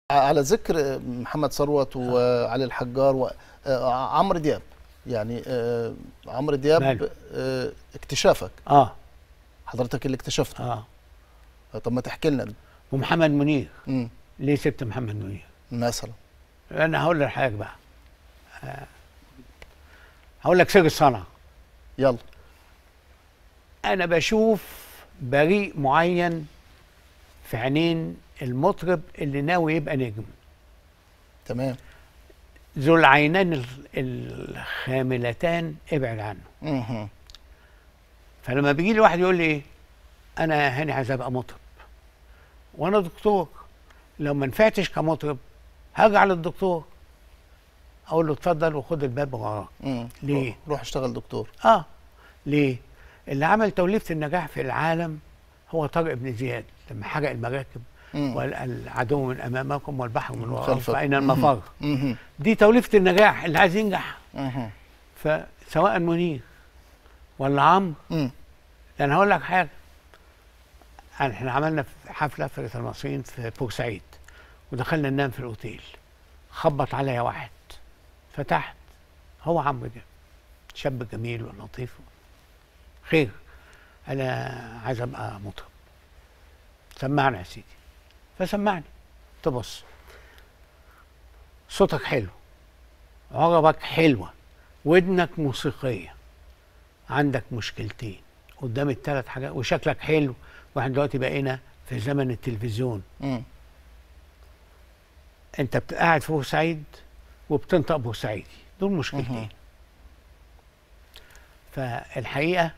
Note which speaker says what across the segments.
Speaker 1: على ذكر محمد ثروت وعلي الحجار وعمرو دياب يعني آه، عمرو دياب
Speaker 2: ماله؟
Speaker 1: آه، اكتشافك
Speaker 2: اه
Speaker 1: حضرتك اللي اكتشفته
Speaker 2: اه
Speaker 1: طب ما تحكي لنا
Speaker 2: ومحمد منير
Speaker 1: مم،
Speaker 2: ليه سبت محمد منير
Speaker 1: مثلا
Speaker 2: انا هقول لك حاجه بقى آه. هقول لك سر الصنعه
Speaker 1: يلا
Speaker 2: انا بشوف بريء معين في عينين المطرب اللي ناوي يبقى نجم
Speaker 1: تمام
Speaker 2: ذو العينان ال- الخاملتان ابعد عنه
Speaker 1: مهم.
Speaker 2: فلما بيجي لي واحد يقول لي ايه انا هاني عايز ابقى مطرب وانا دكتور لو ما نفعتش كمطرب هاجي على الدكتور اقول له اتفضل وخد الباب وراك
Speaker 1: مم.
Speaker 2: ليه؟
Speaker 1: روح- روح اشتغل دكتور
Speaker 2: اه ليه اللي عمل توليفه النجاح في العالم هو طارق بن زياد لما حرق المراكب
Speaker 1: مم.
Speaker 2: والعدو من امامكم والبحر من وراءكم
Speaker 1: خلفك.
Speaker 2: فاين
Speaker 1: مهم.
Speaker 2: المفر
Speaker 1: مهم.
Speaker 2: دي توليفه النجاح اللي عايز ينجح
Speaker 1: مهم.
Speaker 2: فسواء منير ولا عمرو
Speaker 1: مم.
Speaker 2: انا هقول لك حاجه احنا عملنا في حفله فرقه المصريين في بورسعيد ودخلنا ننام في الاوتيل خبط عليا واحد فتحت هو عمرو ده شاب جميل ولطيف خير انا عايز ابقى مطرب سمعني يا سيدي فسمعني تبص صوتك حلو عربك حلوه ودنك موسيقيه عندك مشكلتين قدام الثلاث حاجات وشكلك حلو واحنا دلوقتي بقينا في زمن التلفزيون
Speaker 1: مم.
Speaker 2: انت بت- قاعد في بورسعيد وبتنطق بورسعيدي دول مشكلتين
Speaker 1: مهم.
Speaker 2: فالحقيقه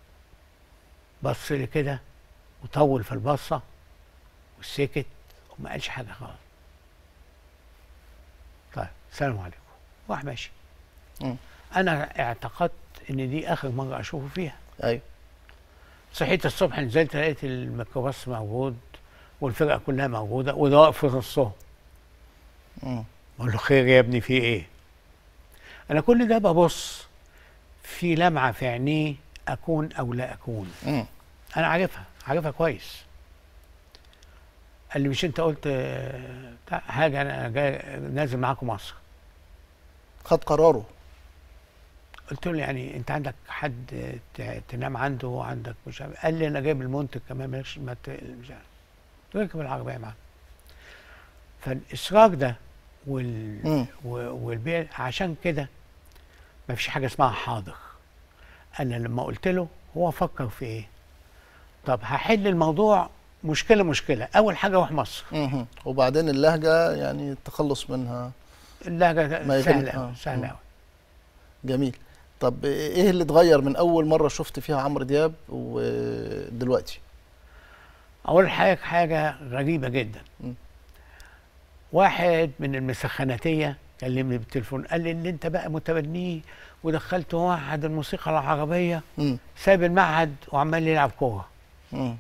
Speaker 2: بص لي كده وطول في البصه وسكت وما قالش حاجه خالص طيب السلام عليكم راح ماشي
Speaker 1: مم.
Speaker 2: انا اعتقدت ان دي اخر مره اشوفه فيها
Speaker 1: ايوه
Speaker 2: صحيت الصبح نزلت لقيت الميكروباص موجود والفرقه كلها موجوده وده واقف في نصهم
Speaker 1: مم.
Speaker 2: بقول له خير يا ابني في ايه؟ انا كل ده ببص في لمعه في عينيه اكون او لا اكون
Speaker 1: مم.
Speaker 2: انا عارفها عارفها كويس قال لي مش انت قلت آه، بتاع حاجه انا جاي نازل معاكم مصر
Speaker 1: خد قراره
Speaker 2: قلت له يعني انت عندك حد ت- تنام عنده وعندك مش عارف قال لي انا جايب المنتج كمان مالكش ما ت- مش عارف قلت له اركب العربيه معاك فالاصرار ده وال
Speaker 1: مم.
Speaker 2: و- والبيع عشان كده ما فيش حاجه اسمها حاضر انا لما قلت له هو فكر في ايه طب هحل الموضوع مشكله مشكله اول حاجه اروح مصر
Speaker 1: مهم. وبعدين اللهجه يعني التخلص منها
Speaker 2: اللهجه
Speaker 1: ما يغل-
Speaker 2: سهله
Speaker 1: آه.
Speaker 2: قوي سهله قوي
Speaker 1: جميل طب ايه اللي اتغير من اول مره شفت فيها عمرو دياب ودلوقتي
Speaker 2: اقول لحضرتك حاجه غريبه جدا
Speaker 1: م.
Speaker 2: واحد من المسخناتيه كلمني بالتليفون قال لي اللي انت بقى متبنيه ودخلت معهد الموسيقى العربيه
Speaker 1: مم.
Speaker 2: ساب المعهد وعمال يلعب كوره
Speaker 1: مم.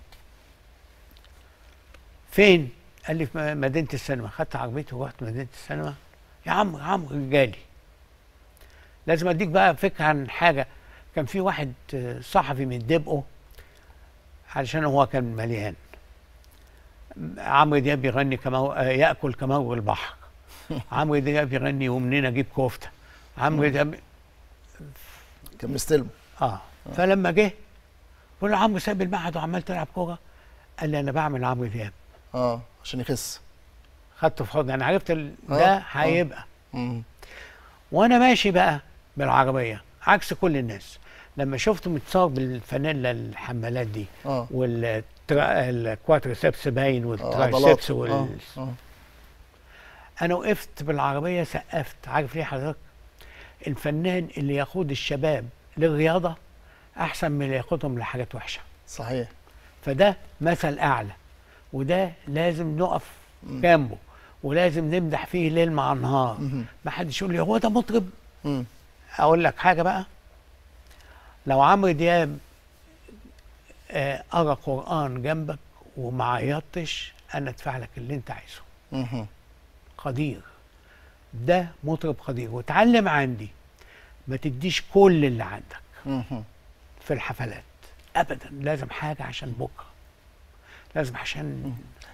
Speaker 2: فين؟ قال لي في م- مدينه السينما خدت عربيتي ورحت مدينه السينما يا عم يا عم رجالي لازم اديك بقى فكره عن حاجه كان في واحد آه، صحفي من دبقه علشان هو كان مليان عمرو دياب بيغني كمو... آه، ياكل كمو البحر عمرو دياب بيغني ومنين اجيب كفته عمرو دياب
Speaker 1: كان مستلمه
Speaker 2: اه فلما جه بقول له عمرو سايب المعهد وعمال تلعب كوره قال لي انا بعمل عمرو دياب
Speaker 1: اه عشان يخس
Speaker 2: خدته في حضني انا عرفت ال-
Speaker 1: آه،
Speaker 2: ده
Speaker 1: آه.
Speaker 2: هيبقى
Speaker 1: مم.
Speaker 2: وانا ماشي بقى بالعربيه عكس كل الناس لما شفته متصور بالفانيلا الحمالات دي
Speaker 1: اه
Speaker 2: والكواتريسبس باين
Speaker 1: آه،
Speaker 2: والترايسبس
Speaker 1: عضلات.
Speaker 2: وال...
Speaker 1: آه. آه.
Speaker 2: انا وقفت بالعربيه سقفت عارف ليه حضرتك الفنان اللي يقود الشباب للرياضه احسن من اللي يقودهم لحاجات وحشه
Speaker 1: صحيح
Speaker 2: فده مثل اعلى وده لازم نقف جنبه ولازم نمدح فيه ليل مع نهار
Speaker 1: مهم.
Speaker 2: ما حدش يقول لي هو ده مطرب
Speaker 1: مم.
Speaker 2: اقول لك حاجه بقى لو عمرو دياب آه، قرا قران جنبك وما عيطتش انا ادفع لك اللي انت عايزه
Speaker 1: مهم.
Speaker 2: قدير ده مطرب قدير واتعلم عندي ما تديش كل اللي عندك
Speaker 1: مهم.
Speaker 2: في الحفلات ابدا لازم حاجه عشان بكره لازم عشان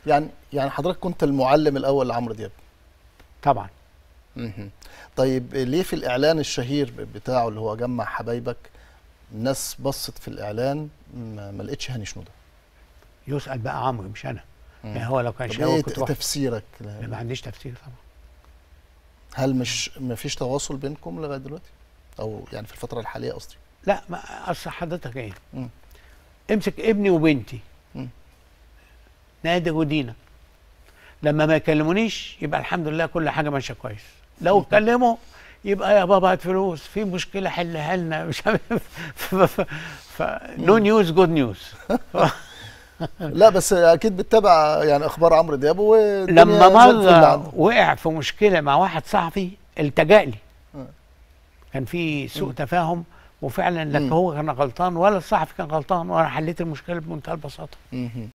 Speaker 1: يعني يعني حضرتك كنت المعلم الاول لعمرو دياب
Speaker 2: طبعا
Speaker 1: مهم. طيب ليه في الاعلان الشهير بتاعه اللي هو جمع حبايبك الناس بصت في الاعلان ما, ما لقيتش هاني شنوده
Speaker 2: يسال بقى عمرو مش انا
Speaker 1: مم.
Speaker 2: يعني هو لو كان
Speaker 1: طب
Speaker 2: شاوي
Speaker 1: ايه
Speaker 2: كنت رحت
Speaker 1: تفسيرك
Speaker 2: ما عنديش تفسير طبعا
Speaker 1: هل مش ما فيش تواصل بينكم لغايه دلوقتي او يعني في الفتره الحاليه قصدي
Speaker 2: لا ما اصل حضرتك ايه
Speaker 1: مم.
Speaker 2: امسك ابني وبنتي
Speaker 1: مم.
Speaker 2: نادر ودينا لما ما يكلمونيش يبقى الحمد لله كل حاجه ماشيه كويس لو اتكلموا يبقى يا بابا هات فلوس في مشكله حلها لنا مش عارف ف- ف- ف نو نيوز جود نيوز
Speaker 1: لا بس اكيد بتتابع يعني اخبار عمرو دياب والدنيا
Speaker 2: لما
Speaker 1: زي الفل
Speaker 2: مره
Speaker 1: عنده.
Speaker 2: وقع في مشكله مع واحد صحفي التجا لي
Speaker 1: آه.
Speaker 2: كان في سوء تفاهم وفعلا لا
Speaker 1: مم.
Speaker 2: هو كان غلطان ولا الصحفي كان غلطان وانا حليت المشكله بمنتهى البساطه
Speaker 1: مهم.